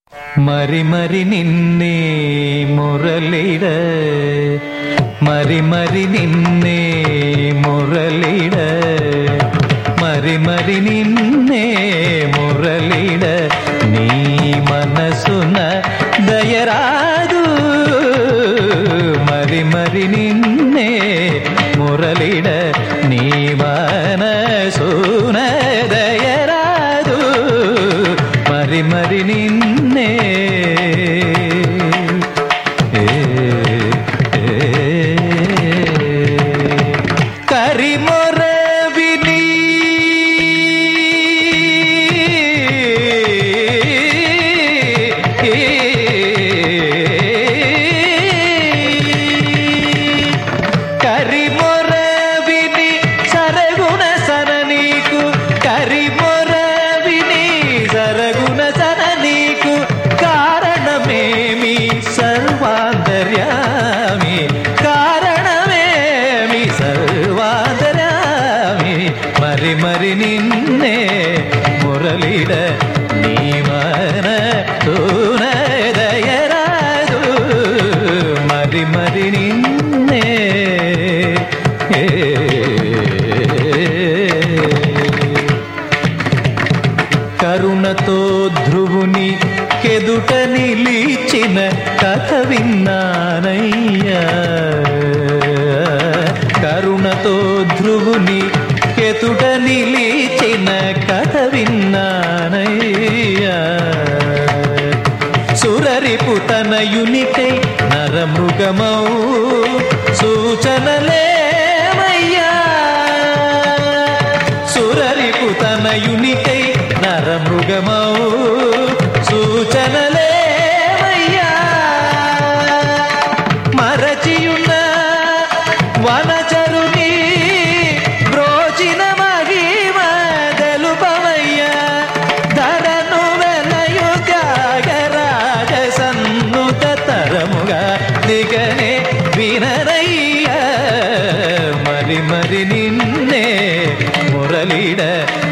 మరి మరి నిన్నే మురళిడ మరి మరి నిన్నే మురళిడ మరి మరి నిన్నే మురళిడ నీ మనసున దయరాదు మరి మరి నిన్నే మురళిడ నీ మనసున దయరాదు మరి మరి నిన్నే ఏ, ఏ, కరిమొర విని కరిమొర విని సరగుణ సర నీకు కరిమొర విని సరగుణ సర నీకు కారణమేమి సర్వాంతర్యామి కారణమేమి సర్వాంతర్యామి మరి మరి నిన్నే మురళిడ నీ మన దయరాదు మరి మరి నిన్నే కరుణతో ధ్రువుని కెదుట నిలిచిన కథ విన్నానయ్యా కరుణతో ధ్రువుని కెతుట నిలిచిన కథ విన్నానయ్యా సురరిపు తనయునికై నరమృగమౌ సూచనలేమయ్యా సురరిపు తనయునికై నరమృగమౌ సూచనలేమయ్యా మరచియున్న వనచరుని బ్రోచిన మహిమ తెలుపవయ్యా ధరను వెలయు త్యాగరాజ సన్నుత తరముగా దిగనే వినరయ్యా మరి మరి నిన్నే మురళిడ